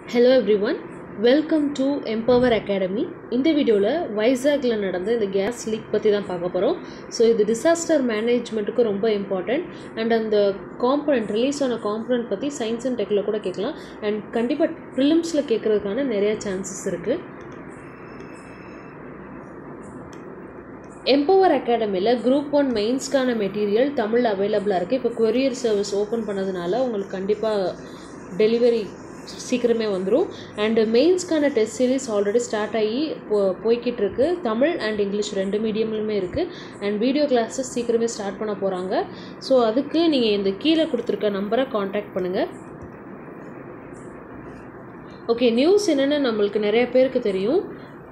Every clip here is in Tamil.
Hello every one welcome to empower academy இந்த வீடியோவில் வைசாகில் நடந்த இந்த கேஸ் லீக் பற்றி தான் பார்க்க போகிறோம் ஸோ இது டிசாஸ்டர் மேனேஜ்மெண்ட்டுக்கு ரொம்ப இம்பார்ட்டண்ட் அண்ட் அந்த காம்பனண்ட் ரிலீஸ் ஆன காம்பனண்ட் பற்றி சயின்ஸ் அண்ட் டெக்கில் கூட கேட்கலாம் அண்ட் கண்டிப்பாக ப்ரிலிம்ஸில் கேட்குறதுக்கான நிறைய சான்சஸ் இருக்குது எம்பவர் அகாடமியில் குரூப் ஒன் மெயின்ஸ்க்கான மெட்டீரியல் தமிழ் அவைலபிளாக இருக்குது இப்போ கொரியர் சர்வீஸ் ஓப்பன் பண்ணதுனால உங்களுக்கு கண்டிப்பாக டெலிவரி சீக்கிரமே வந்துடும் அண்டு மெயின்ஸ்க்கான டெஸ்ட் சீரிஸ் ஆல்ரெடி ஸ்டார்ட் ஆகி போ போய்கிட்டு இருக்கு தமிழ் அண்ட் இங்கிலீஷ் ரெண்டு மீடியம்லுமே இருக்குது அண்ட் வீடியோ கிளாஸஸ் சீக்கிரமே ஸ்டார்ட் பண்ண போகிறாங்க ஸோ அதுக்கு நீங்கள் இந்த கீழே கொடுத்துருக்க நம்பரை காண்டாக்ட் பண்ணுங்கள் ஓகே நியூஸ் என்னென்னு நம்மளுக்கு நிறைய பேருக்கு தெரியும்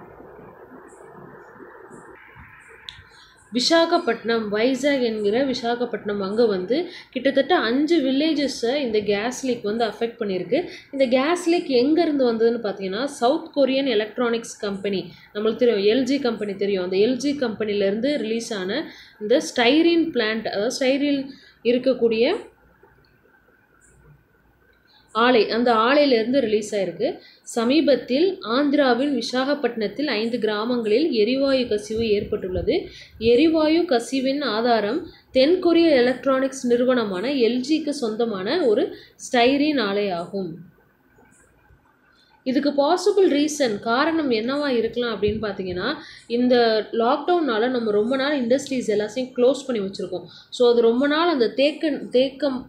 விசாகப்பட்டினம் வைசாக் என்கிற விசாகப்பட்டினம் அங்கே வந்து கிட்டத்தட்ட அஞ்சு வில்லேஜஸை இந்த கேஸ் லீக் வந்து அஃபெக்ட் பண்ணியிருக்கு இந்த கேஸ் லீக் எங்கேருந்து வந்ததுன்னு பார்த்தீங்கன்னா சவுத் கொரியன் எலக்ட்ரானிக்ஸ் கம்பெனி நம்மளுக்கு தெரியும் எல்ஜி கம்பெனி தெரியும் அந்த எல்ஜி கம்பெனிலேருந்து ரிலீஸ் ஆன இந்த ஸ்டைரின் பிளான்ட் அதாவது ஸ்டைரில் இருக்கக்கூடிய ஆலை அந்த ஆலையிலேருந்து ரிலீஸ் ஆயிருக்கு சமீபத்தில் ஆந்திராவின் விசாகப்பட்டினத்தில் ஐந்து கிராமங்களில் எரிவாயு கசிவு ஏற்பட்டுள்ளது எரிவாயு கசிவின் ஆதாரம் தென்கொரிய எலக்ட்ரானிக்ஸ் நிறுவனமான எல்ஜிக்கு சொந்தமான ஒரு ஸ்டைரின் ஆலை ஆகும் இதுக்கு பாசிபிள் ரீசன் காரணம் என்னவா இருக்கலாம் அப்படின்னு பார்த்தீங்கன்னா இந்த லாக்டவுனால் நம்ம ரொம்ப நாள் இண்டஸ்ட்ரீஸ் எல்லாத்தையும் க்ளோஸ் பண்ணி வச்சுருக்கோம் ஸோ அது ரொம்ப நாள் அந்த தேக்க தேக்கம்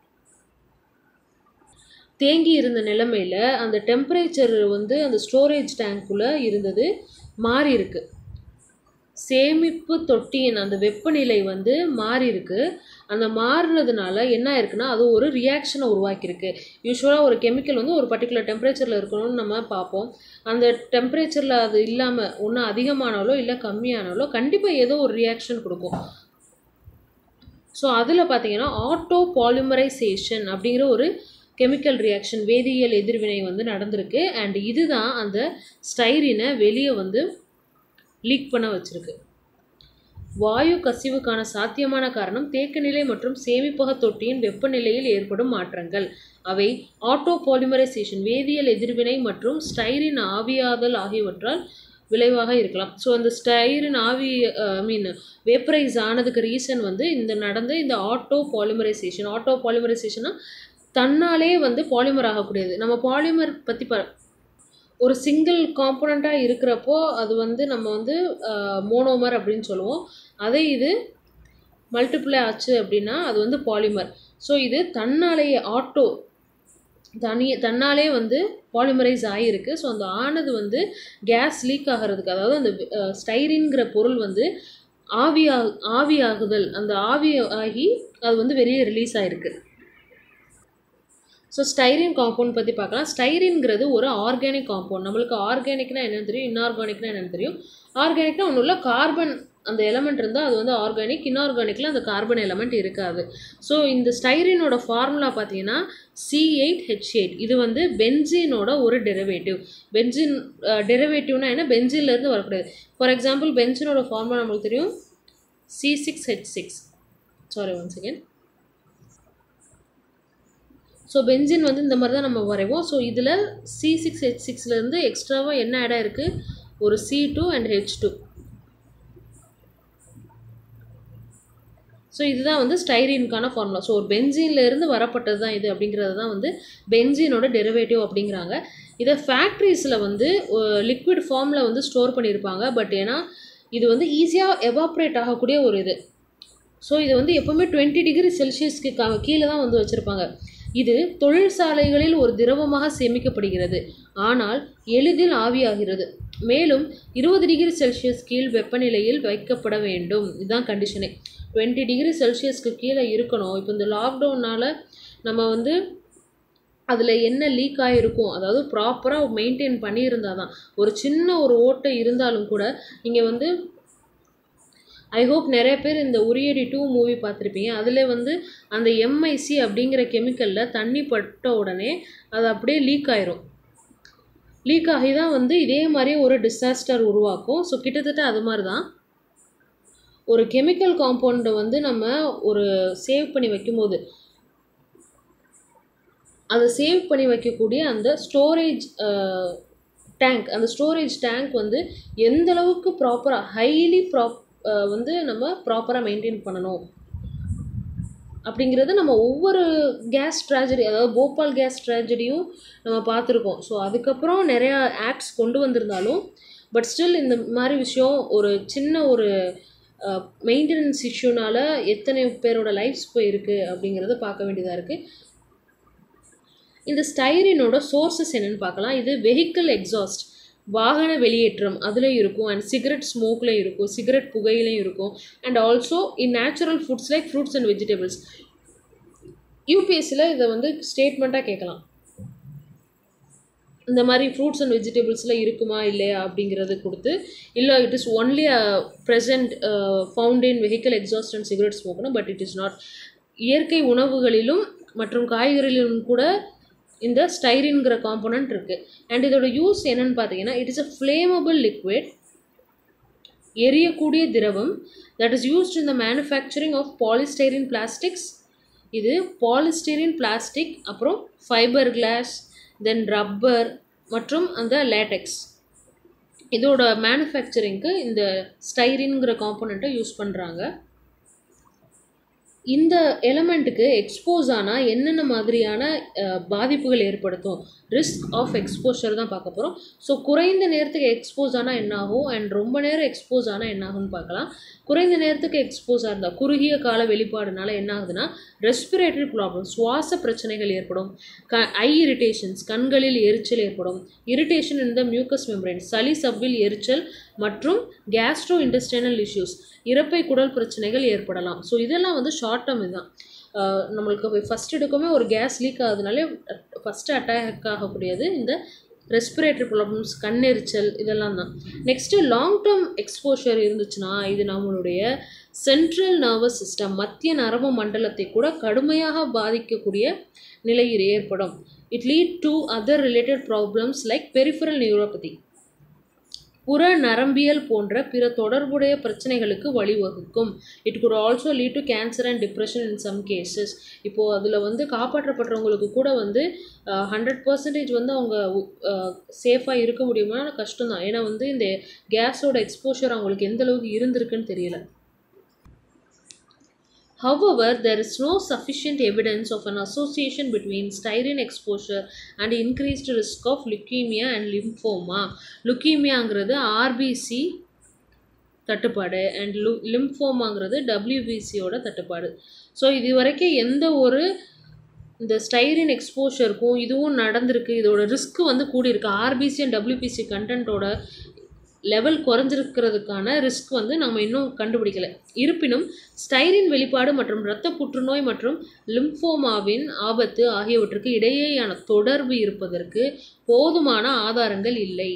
தேங்கி இருந்த நிலமையில் அந்த டெம்பரேச்சர் வந்து அந்த ஸ்டோரேஜ் டேங்க்குள்ளே இருந்தது மாறி இருக்கு சேமிப்பு தொட்டியின் அந்த வெப்பநிலை வந்து மாறி இருக்கு அந்த மாறினதுனால என்ன ஆயிருக்குன்னா அது ஒரு ரியாக்ஷனை உருவாக்கியிருக்கு யூஸ்வலாக ஒரு கெமிக்கல் வந்து ஒரு பர்டிகுலர் டெம்பரேச்சரில் இருக்கணும்னு நம்ம பார்ப்போம் அந்த டெம்பரேச்சரில் அது இல்லாமல் ஒன்று அதிகமானாலோ இல்லை கம்மியானாலோ கண்டிப்பாக ஏதோ ஒரு ரியாக்ஷன் கொடுக்கும் ஸோ அதில் பார்த்தீங்கன்னா ஆட்டோ பாலிமரைசேஷன் அப்படிங்கிற ஒரு கெமிக்கல் ரியாக்ஷன் வேதியியல் எதிர்வினை வந்து நடந்திருக்கு அண்ட் இதுதான் அந்த ஸ்டைரினை வெளியே வந்து லீக் பண்ண வச்சிருக்கு வாயு கசிவுக்கான சாத்தியமான காரணம் தேக்கநிலை மற்றும் சேமிப்பக தொட்டியின் வெப்பநிலையில் ஏற்படும் மாற்றங்கள் அவை ஆட்டோ பாலிமரைசேஷன் வேதியியல் எதிர்வினை மற்றும் ஸ்டைரின் ஆவியாதல் ஆகியவற்றால் விளைவாக இருக்கலாம் ஸோ அந்த ஸ்டைரின் ஆவி ஐ மீன் வேப்பரைஸ் ஆனதுக்கு ரீசன் வந்து இந்த நடந்த இந்த ஆட்டோ பாலிமரைசேஷன் ஆட்டோ பாலிமரைசேஷனாக தன்னாலே வந்து பாலிமர் ஆகக்கூடியது நம்ம பாலிமர் பற்றி ப ஒரு சிங்கிள் காம்போனண்ட்டாக இருக்கிறப்போ அது வந்து நம்ம வந்து மோனோமர் அப்படின்னு சொல்லுவோம் அதே இது மல்டிப்ளை ஆச்சு அப்படின்னா அது வந்து பாலிமர் ஸோ இது தன்னாலேயே ஆட்டோ தனி தன்னாலே வந்து பாலிமரைஸ் ஆகிருக்கு ஸோ அந்த ஆனது வந்து கேஸ் லீக் ஆகிறதுக்கு அதாவது அந்த ஸ்டைரின்கிற பொருள் வந்து ஆவியா ஆவியாகுதல் அந்த ஆவி ஆகி அது வந்து வெளியே ரிலீஸ் ஆகிருக்கு ஸோ ஸ்டைரின் காம்பவுண்ட் பற்றி பார்க்கலாம் ஸ்டைரின்ங்கிறது ஒரு ஆர்கானிக் காம்பவுண்ட் நம்மளுக்கு ஆர்கானிக்னா என்னென்னு தெரியும் இன்ஆர்கானிக்னா என்னென்னு தெரியும் ஆர்கானிக்னா ஒன்றும் இல்லை கார்பன் அந்த எலமெண்ட் இருந்தால் அது வந்து ஆர்கானிக் இன்ஆர்கானிக்கில் அந்த கார்பன் எலமெண்ட் இருக்காது ஸோ இந்த ஸ்டைரினோட ஃபார்முலா பார்த்தீங்கன்னா சி எயிட் ஹெச் எயிட் இது வந்து பென்ஜினோட ஒரு டெரிவேட்டிவ் பென்ஜின் டெரிவேட்டிவ்னா என்ன பென்ஜின்லேருந்து வரக்கூடாது ஃபார் எக்ஸாம்பிள் பென்ஜினோட ஃபார்முலா நம்மளுக்கு தெரியும் C six H six sorry one second so benzene வந்து இந்த மாதிரி தான் நம்ம வரைவோம் ஸோ இதில் சி சிக்ஸ் ஹெச் சிக்ஸ்லேருந்து எக்ஸ்ட்ராவாக என்ன ஆடாக இருக்குது ஒரு C two and H two so இதுதான் வந்து ஸ்டைரீனுக்கான ஃபார்முலா ஸோ ஒரு பென்ஜின்லேருந்து வரப்பட்டது தான் இது அப்படிங்கிறது தான் வந்து பென்ஜினோட டெரிவேட்டிவ் அப்படிங்கிறாங்க இதை ஃபேக்ட்ரிஸில் வந்து லிக்விட் ஃபார்மில் வந்து ஸ்டோர் பண்ணியிருப்பாங்க பட் ஏன்னா இது வந்து ஈஸியாக எவாப்ரேட் ஆகக்கூடிய ஒரு இது ஸோ இது வந்து எப்போவுமே டுவெண்ட்டி டிகிரி செல்சியஸ்க்கு கீழே தான் வந்து வச்சுருப்பாங்க இது தொழிற்சாலைகளில் ஒரு திரவமாக சேமிக்கப்படுகிறது ஆனால் எளிதில் ஆவியாகிறது மேலும் இருபது டிகிரி செல்சியஸ் கீழ் வெப்பநிலையில் வைக்கப்பட வேண்டும் இதுதான் கண்டிஷனே டுவெண்ட்டி டிகிரி செல்சியஸ்க்கு கீழே இருக்கணும் இப்போ இந்த லாக்டவுனால் நம்ம வந்து அதில் என்ன லீக் ஆகிருக்கும் அதாவது ப்ராப்பராக மெயின்டைன் பண்ணியிருந்தால் தான் ஒரு சின்ன ஒரு ஓட்டை இருந்தாலும் கூட நீங்கள் வந்து ஐ ஹோப் நிறைய பேர் இந்த உரியடி டூ மூவி பார்த்துருப்பீங்க அதில் வந்து அந்த எம்ஐசி அப்படிங்கிற கெமிக்கலில் தண்ணி பட்ட உடனே அது அப்படியே லீக் ஆயிரும் லீக் ஆகி தான் வந்து இதே மாதிரி ஒரு டிசாஸ்டர் உருவாக்கும் ஸோ கிட்டத்தட்ட அது மாதிரி தான் ஒரு கெமிக்கல் காம்பவுண்டை வந்து நம்ம ஒரு சேவ் பண்ணி வைக்கும்போது அதை சேவ் பண்ணி வைக்கக்கூடிய அந்த ஸ்டோரேஜ் டேங்க் அந்த ஸ்டோரேஜ் டேங்க் வந்து எந்த அளவுக்கு ப்ராப்பராக ஹைலி ப்ராப் வந்து நம்ம ப்ராப்பராக மெயின்டைன் பண்ணணும் அப்படிங்கிறது நம்ம ஒவ்வொரு கேஸ் ட்ராஜடி அதாவது போபால் கேஸ் ட்ராஜடியும் நம்ம பார்த்துருக்கோம் ஸோ அதுக்கப்புறம் நிறையா ஆக்ட்ஸ் கொண்டு வந்திருந்தாலும் பட் ஸ்டில் இந்த மாதிரி விஷயம் ஒரு சின்ன ஒரு மெயின்டெனன்ஸ் இஷ்யூனால எத்தனை பேரோட லைஃப்ஸ் போயிருக்கு அப்படிங்கிறத பார்க்க வேண்டியதாக இருக்குது இந்த ஸ்டைரினோட சோர்சஸ் என்னன்னு பார்க்கலாம் இது வெஹிக்கிள் எக்ஸாஸ்ட் வாகன வெளியேற்றம் அதில் இருக்கும் அண்ட் சிகரெட் ஸ்மோக்கில் இருக்கும் சிகரெட் புகையிலையும் இருக்கும் and also in natural foods like fruits and vegetables யூபிஎஸ்சியில் இதை வந்து ஸ்டேட்மெண்ட்டாக கேட்கலாம் இந்த மாதிரி ஃப்ரூட்ஸ் அண்ட் வெஜிடபிள்ஸில் இருக்குமா இல்லையா அப்படிங்கிறது கொடுத்து இல்லை it is only present found in vehicle exhaust and cigarette ஸ்மோக்னு பட் இட் இஸ் நாட் இயற்கை உணவுகளிலும் மற்றும் காய்கறிகளிலும் கூட இந்த ஸ்டைரின்கிற காம்போனன்ட் இருக்குது அண்ட் இதோட யூஸ் என்னன்னு பார்த்தீங்கன்னா it is a flammable liquid எரியக்கூடிய திரவம் that is used in the manufacturing of polystyrene plastics இது பாலிஸ்டைரின் பிளாஸ்டிக் அப்புறம் ஃபைபர் கிளாஸ் தென் ரப்பர் மற்றும் அந்த லேட்டெக்ஸ் இதோட மேனுஃபேக்சரிங்க்கு இந்த ஸ்டைரின்கிற காம்போனண்ட்டை யூஸ் பண்ணுறாங்க இந்த எலமெண்ட்டுக்கு எக்ஸ்போஸ் ஆனால் என்னென்ன மாதிரியான பாதிப்புகள் ஏற்படுத்தும் ரிஸ்க் ஆஃப் எக்ஸ்போஷர் தான் பார்க்க போகிறோம் ஸோ குறைந்த நேரத்துக்கு எக்ஸ்போஸ் ஆனால் என்ன ஆகும் அண்ட் ரொம்ப நேரம் எக்ஸ்போஸ் ஆனால் என்ன ஆகும்னு பார்க்கலாம் குறைந்த நேரத்துக்கு எக்ஸ்போஸாக இருந்தால் குறுகிய கால வெளிப்பாடுனால என்ன ஆகுதுன்னா ரெஸ்பிரேட்டரி ப்ராப்ளம் சுவாச பிரச்சனைகள் ஏற்படும் க ஐ இரிட்டேஷன்ஸ் கண்களில் எரிச்சல் ஏற்படும் irritation in the mucus membrane சளி சவ்வில் எரிச்சல் மற்றும் கேஸ்ட்ரோ இன்டெஸ்டைனல் இஷ்யூஸ் இறப்பை குடல் பிரச்சனைகள் ஏற்படலாம் ஸோ இதெல்லாம் வந்து ஷார்ட் டேர்ம் இதுதான் நம்மளுக்கு ஃபஸ்ட் எடுக்கவே ஒரு கேஸ் லீக் ஆகுதுனாலே ஃபஸ்ட்டு அட்டாக் ஆகக்கூடியது இந்த ரெஸ்பிரேட்டரி ப்ராப்ளம்ஸ் கண்ணெரிச்சல் இதெல்லாம் தான் நெக்ஸ்ட்டு லாங் டேர்ம் எக்ஸ்போஷர் இருந்துச்சுன்னா இது நம்மளுடைய சென்ட்ரல் நர்வஸ் சிஸ்டம் மத்திய நரம்பு மண்டலத்தை கூட கடுமையாக பாதிக்கக்கூடிய நிலையில் ஏற்படும் it lead to other related problems like peripheral neuropathy புற நரம்பியல் போன்ற பிற தொடர்புடைய பிரச்சனைகளுக்கு வழிவகுக்கும் it could also lead to cancer and depression in some cases இப்போது அதில் வந்து காப்பாற்றப்படுறவங்களுக்கு கூட வந்து ஹண்ட்ரட் பர்சன்டேஜ் வந்து அவங்க சேஃபாக இருக்க முடியுமா கஷ்டம் தான் ஏன்னா வந்து இந்த கேஸோட எக்ஸ்போஷர் அவங்களுக்கு எந்த அளவுக்கு இருந்திருக்குன்னு தெரியல However, there is no sufficient evidence of an association between styrene exposure and increased risk of leukemia and lymphoma. லுக்கீமியாங்கிறது ஆர்பிசி தட்டுப்பாடு அண்ட் லு லிம்ஃபோமாங்கிறது டபிள்யூபிசியோட தட்டுப்பாடு ஸோ இது வரைக்கும் எந்த ஒரு இந்த ஸ்டைரின் எக்ஸ்போஷருக்கும் இதுவும் நடந்திருக்கு இதோட ரிஸ்க் வந்து கூடியிருக்கு ஆர்பிசி அண்ட் டபிள்யூபிசி கண்டென்ட்டோட லெவல் குறைஞ்சிருக்கிறதுக்கான ரிஸ்க் வந்து நம்ம இன்னும் கண்டுபிடிக்கல இருப்பினும் ஸ்டைரின் வெளிப்பாடு மற்றும் இரத்த புற்றுநோய் மற்றும் லிம்ஃபோமாவின் ஆபத்து ஆகியவற்றுக்கு இடையேயான தொடர்பு இருப்பதற்கு போதுமான ஆதாரங்கள் இல்லை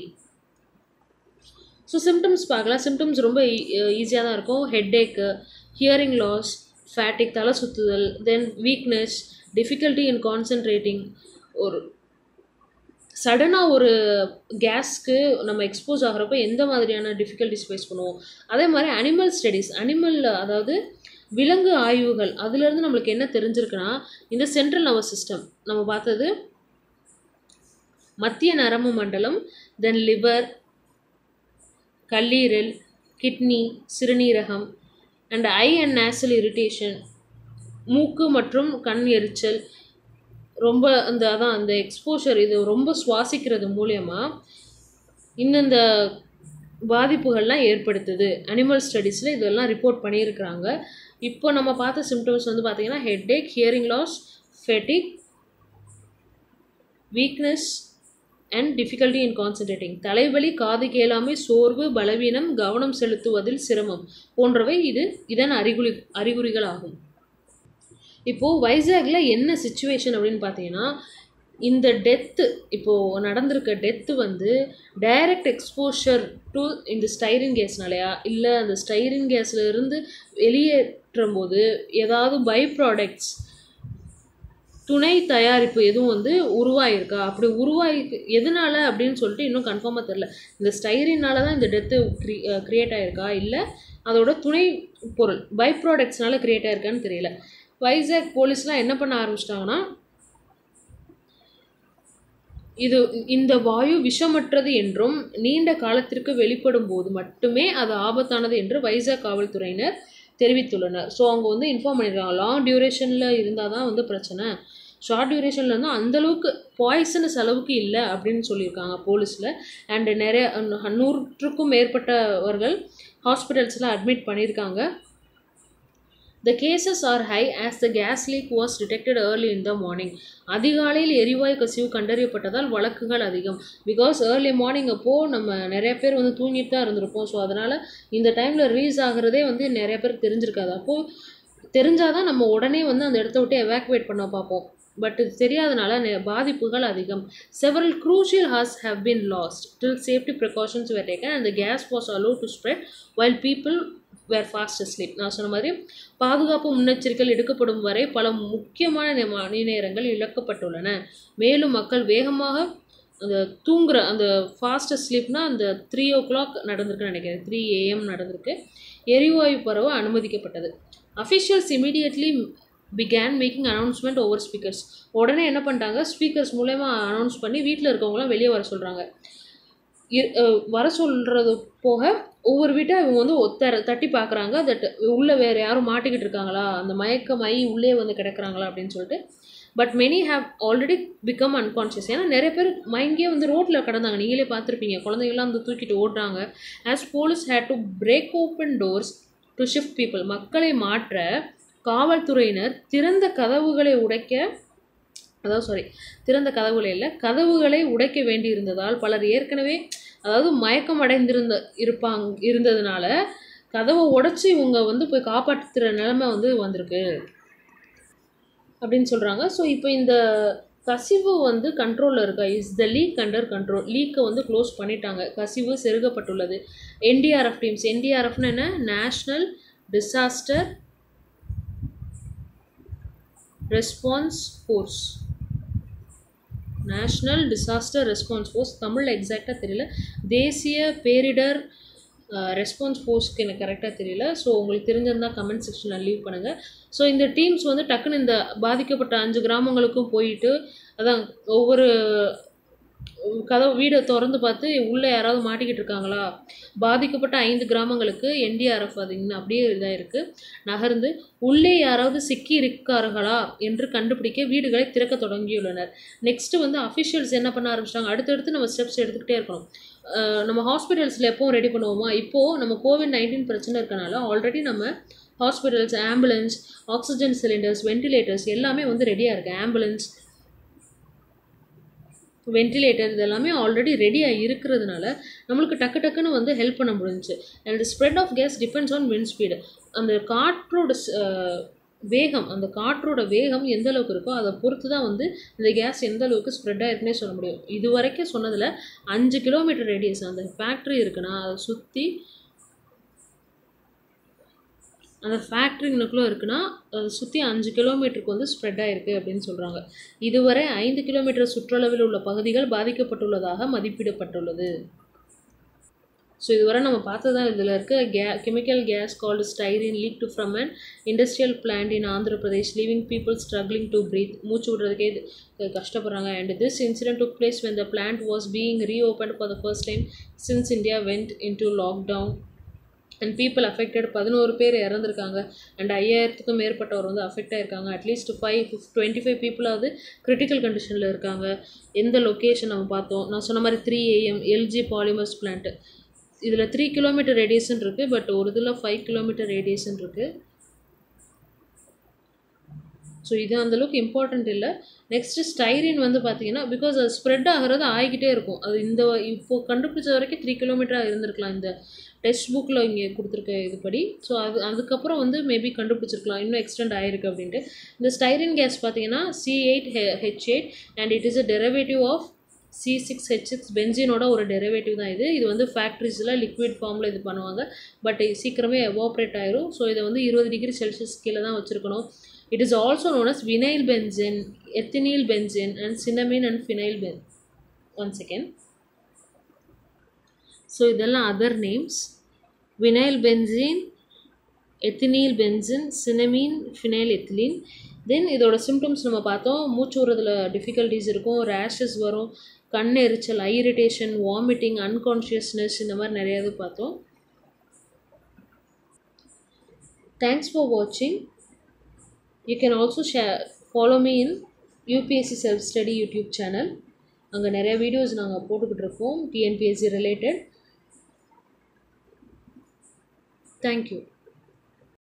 ஸோ சிம்டம்ஸ் பார்க்கலாம் சிம்டம்ஸ் ரொம்ப ஈஸியாக தான் இருக்கும் ஹெட்டேக்கு ஹியரிங் லாஸ் ஃபேட்டிக் தலை சுற்றுதல் then weakness difficulty in concentrating ஒரு சடனாக ஒரு கேஸ்க்கு நம்ம எக்ஸ்போஸ் ஆகிறப்ப எந்த மாதிரியான டிஃபிகல்ட்டிஸ் ஃபேஸ் பண்ணுவோம் அதே மாதிரி அனிமல் ஸ்டடீஸ் அனிமல் அதாவது விலங்கு ஆய்வுகள் அதுலேருந்து நம்மளுக்கு என்ன தெரிஞ்சிருக்குன்னா இந்த சென்ட்ரல் நர்வஸ் சிஸ்டம் நம்ம பார்த்தது மத்திய நரம்பு மண்டலம் தென் லிவர் கல்லீரல் கிட்னி சிறுநீரகம் and eye and nasal irritation மூக்கு மற்றும் கண் எரிச்சல் ரொம்ப அந்த அதான் அந்த எக்ஸ்போஷர் இது ரொம்ப சுவாசிக்கிறது மூலயமா இந்தந்த பாதிப்புகள்லாம் ஏற்படுத்துது அனிமல் ஸ்டடீஸில் இதெல்லாம் ரிப்போர்ட் பண்ணியிருக்கிறாங்க இப்போ நம்ம பார்த்த சிம்டம்ஸ் வந்து பார்த்திங்கன்னா headache hearing loss fatigue weakness and difficulty in concentrating தலைவலி காது கேளாமை சோர்வு பலவீனம் கவனம் செலுத்துவதில் சிரமம் போன்றவை இது இதன் அறிகுறி அறிகுறிகள் ஆகும் இப்போது வைசாகில் என்ன சுச்சுவேஷன் அப்படின்னு பார்த்தீங்கன்னா இந்த டெத்து இப்போது நடந்திருக்க டெத்து வந்து டைரக்ட் எக்ஸ்போஷர் டு இந்த ஸ்டைரின் கேஸ்னாலையா இல்லை அந்த ஸ்டைரின் கேஸில் இருந்து வெளியேற்றும் போது ஏதாவது பை ப்ராடக்ட்ஸ் துணை தயாரிப்பு எதுவும் வந்து உருவாயிருக்கா அப்படி உருவாகி எதனால அப்படின்னு சொல்லிட்டு இன்னும் கன்ஃபார்மாக தெரில இந்த ஸ்டைரினால தான் இந்த டெத்து க்ரி க்ரியேட் ஆகிருக்கா இல்லை அதோட துணை பொருள் பை ப்ராடக்ட்ஸ்னால க்ரியேட் ஆயிருக்கான்னு தெரியல வைசாக் போலீஸ்லாம் என்ன பண்ண ஆரம்பிச்சிட்டாங்கன்னா இது இந்த வாயு விஷமற்றது என்றும் நீண்ட காலத்திற்கு வெளிப்படும் போது மட்டுமே அது ஆபத்தானது என்று வைசாக் காவல்துறையினர் தெரிவித்துள்ளனர் ஸோ அவங்க வந்து இன்ஃபார்ம் பண்ணியிருக்காங்க லாங் டியூரேஷனில் இருந்தால் தான் வந்து பிரச்சனை ஷார்ட் டியூரேஷனில் இருந்தால் அந்தளவுக்கு பாய்சனஸ் அளவுக்கு இல்லை அப்படின்னு சொல்லியிருக்காங்க போலீஸில் அண்டு நிறைய நூற்றுக்கும் மேற்பட்டவர்கள் ஹாஸ்பிட்டல்ஸில் அட்மிட் பண்ணியிருக்காங்க the cases are high as the gas leak was detected early in the morning அதிகாலையில் எரிவாயு கசிவு கண்டறியப்பட்டதால் வழக்குகள் அதிகம் பிகாஸ் ஏர்லி மார்னிங் அப்போது நம்ம நிறைய பேர் வந்து தூங்கிட்டு தான் இருந்திருப்போம் ஸோ அதனால் இந்த டைமில் ரிலீஸ் ஆகிறதே வந்து நிறைய பேருக்கு தெரிஞ்சிருக்காது அப்போது தெரிஞ்சாதான் நம்ம உடனே வந்து அந்த இடத்த விட்டு எவாக்குவேட் பண்ண பார்ப்போம் பட் இது தெரியாதனால நெ- பாதிப்புகள் அதிகம் several crucial has have been lost till safety precautions were taken and the gas was allowed to spread while people were fast asleep நான் சொன்ன மாதிரி பாதுகாப்பு முன்னெச்சரிக்கைகள் எடுக்கப்படும் வரை பல முக்கியமான நே- மணி நேரங்கள் இழக்கப்பட்டுள்ளன மேலும் மக்கள் வேகமாக அந்த தூங்குற அந்த ஃபாஸ்ட் ஸ்லீப்னா அந்த த்ரீ ஓ கிளாக் நடந்திருக்குன்னு நினைக்கிறேன் த்ரீ ஏஎம் நடந்திருக்கு எரிவாயு பரவ அனுமதிக்கப்பட்டது officials immediately began making announcement over speakers உடனே என்ன பண்ணிட்டாங்க ஸ்பீக்கர்ஸ் மூலயமா அனௌன்ஸ் பண்ணி வீட்டில் இருக்கவங்களாம் வெளியே வர சொல்கிறாங்க வர சொல்கிறது போக ஒவ்வொரு வீட்டை இவங்க வந்து ஒத்தர தட்டி பார்க்குறாங்க தட் உள்ளே வேறு யாரும் மாட்டிக்கிட்டு இருக்காங்களா அந்த மயக்க மை உள்ளே வந்து கிடக்குறாங்களா அப்படின்னு சொல்லிட்டு but many have already become unconscious ஏன்னா நிறைய பேர் மயங்கியே வந்து ரோட்டில் கிடந்தாங்க நீங்களே பார்த்துருப்பீங்க குழந்தைங்களாம் வந்து தூக்கிட்டு ஓடுறாங்க as police had to break open doors to shift people மக்களை மாற்ற காவல்துறையினர் திறந்த கதவுகளை உடைக்க அதாவது சாரி திறந்த கதவுகளை இல்லை கதவுகளை உடைக்க வேண்டியிருந்ததால் பலர் ஏற்கனவே அதாவது மயக்கம் அடைந்திருந்த இருப்பாங்க இருந்ததுனால கதவை உடைச்சி இவங்க வந்து போய் காப்பாற்றுற நிலைமை வந்து வந்திருக்கு அப்படின்னு சொல்கிறாங்க ஸோ இப்போ இந்த கசிவு வந்து கண்ட்ரோலில் இருக்கா is the leak under control லீக்கை வந்து க்ளோஸ் பண்ணிட்டாங்க கசிவு செருகப்பட்டுள்ளது என்டிஆர்எஃப் டீம்ஸ் என்டிஆர்எஃப்னு என்ன national disaster response force national disaster response force தமிழில் எக்ஸாக்டாக தெரியல தேசிய பேரிடர் ரெஸ்பான்ஸ் ஃபோர்ஸ்க்கு எனக்கு கரெக்டாக தெரியல ஸோ உங்களுக்கு தெரிஞ்சிருந்தா கமெண்ட் செக்ஷனில் லீவ் பண்ணுங்கள் ஸோ இந்த டீம்ஸ் வந்து டக்குன்னு இந்த பாதிக்கப்பட்ட அஞ்சு கிராமங்களுக்கும் போயிட்டு அதான் ஒவ்வொரு கதவு வீடை திறந்து பார்த்து உள்ளே யாராவது மாட்டிக்கிட்டு இருக்காங்களா பாதிக்கப்பட்ட ஐந்து கிராமங்களுக்கு என்டிஆர்எஃப் அது இன்னும் அப்படியே இதாக இருக்குது நகர்ந்து உள்ளே யாராவது சிக்கி இருக்கார்களா என்று கண்டுபிடிக்க வீடுகளை திறக்க தொடங்கியுள்ளனர் நெக்ஸ்ட்டு வந்து அஃபிஷியல்ஸ் என்ன பண்ண ஆரம்பிச்சிட்டாங்க அடுத்தடுத்து நம்ம ஸ்டெப்ஸ் எடுத்துக்கிட்டே இருக்கணும் அஹ் நம்ம ஹாஸ்பிட்டல்ஸில் எப்போவும் ரெடி பண்ணுவோமா இப்போது நம்ம கோவிட் நைன்டீன் பிரச்சனை இருக்கனால ஆல்ரெடி நம்ம hospitals ambulance oxygen cylinders ventilators எல்லாமே வந்து ரெடியாக இருக்குது ஆம்புலன்ஸ் வென்டிலேட்டர் இதெல்லாமே ஆல்ரெடி ரெடியாக இருக்கிறதுனால நம்மளுக்கு டக்கு டக்குன்னு வந்து ஹெல்ப் பண்ண முடிஞ்சுச்சு and spread of gas depends on wind speed அந்த காற்றோட ஸ்- அஹ் வேகம் அந்த காற்றோட வேகம் எந்த அளவுக்கு இருக்கோ அதை பொறுத்து தான் வந்து இந்த கேஸ் எந்த அளவுக்கு ஸ்ப்ரெட் ஆயிருக்குன்னே சொல்ல முடியும் இது வரைக்கும் சொன்னதில் அஞ்சு கிலோமீட்டர் ரேடியஸ் அந்த ஃபேக்ட்ரி இருக்குன்னா அதை சுற்றி அந்த ஃபேக்ட்ரிங்களுக்குள்ளே இருக்குன்னா அதை சுற்றி அஞ்சு கிலோமீட்டருக்கு வந்து ஸ்ப்ரெட் ஆயிருக்கு அப்படின்னு சொல்கிறாங்க இதுவரை ஐந்து கிலோமீட்டர் சுற்றளவில் உள்ள பகுதிகள் பாதிக்கப்பட்டுள்ளதாக மதிப்பிடப்பட்டுள்ளது ஸோ இதுவரை நம்ம பார்த்தது தான் இதில் இருக்க கே chemical gas called styrene leaked from an industrial plant in Andhra Pradesh leaving people struggling to breathe மூச்சு விடுறதுக்கே இது இது கஷ்டப்படுறாங்க and this incident took place when the plant was being reopened for the first time since India went into lockdown and people affected பதினோரு பேர் இறந்துருக்காங்க அண்ட் ஐயாயிரத்துக்கும் மேற்பட்டவர் வந்து அஃபெக்ட் ஆயிருக்காங்க அட்லீஸ்ட் ஃபைவ் ஃபிஃப் டுவெண்ட்டி ஃபைவ் பீப்புளாவது கிரிட்டிக்கல் கண்டிஷனில் இருக்காங்க எந்த லொக்கேஷன் நம்ம பார்த்தோம் நான் சொன்ன மாதிரி three AM LG Polymers plant இதில் த்ரீ கிலோமீட்டர் ரேடியேஷன் இருக்குது பட் ஒரு இதில் ஃபைவ் கிலோமீட்டர் ரேடியேஷன் இருக்குது ஸோ இது அந்தளவுக்கு இம்பார்ட்டண்ட் இல்லை நெக்ஸ்ட்டு ஸ்டைரின் வந்து பார்த்தீங்கன்னா பிகாஸ் அது ஸ்ப்ரெட் ஆகிறது ஆகிக்கிட்டே இருக்கும் அது இந்த இப்போ கண்டுபிடிச்ச வரைக்கும் த்ரீ கிலோமீட்டராக இருந்திருக்கலாம் இந்த டெக்ஸ்ட் புக்கில் இங்கே கொடுத்துருக்க இதுபடி ஸோ அது அதுக்கப்புறம் வந்து மேபி கண்டுபிடிச்சிருக்கலாம் இன்னும் எக்ஸ்டெண்ட் ஆயிருக்கு அப்படின்ட்டு இந்த ஸ்டைரின் கேஸ் பார்த்தீங்கன்னா C eight H eight and it is a derivative of C six H six பென்சினோட ஒரு டெரிவேட்டிவ் தான் இது இது வந்து ஃபேக்ட்ரிஸில் லிக்விட் ஃபார்மில் இது பண்ணுவாங்க பட் சீக்கிரமே எவாப்ரேட் ஆயிரும் ஸோ இதை வந்து இருபது டிகிரி செல்சியஸ் கீழே தான் வச்சுருக்கணும் it is also known as vinyl benzene ethenyl benzene and cinnamene and phenyl பென் ஒன் செகண்ட் ஸோ இதெல்லாம் other names vinyl benzene ethenyl benzene cinnamene phenyl ethylene then இதோட சிம்டம்ஸ் நம்ம பார்த்தோம் மூச்சு விடுறதுல டிஃபிகல்ட்டிஸ் இருக்கும் ரேஷஸ் வரும் கண் எரிச்சல் ஐ இரிட்டேஷன் வாமிட்டிங் அன்கான்ஷியஸ்னஸ் இந்த மாதிரி நிறைய இது பார்த்தோம் தேங்க்ஸ் ஃபார் வாட்சிங் you can also share follow me in UPSC self study YouTube channel அங்கே நிறைய வீடியோஸ் நாங்கள் போட்டுக்கிட்டு இருக்கோம் டிஎன்பிஎஸ்சி ரிலேட்டட் தேங்க்யூ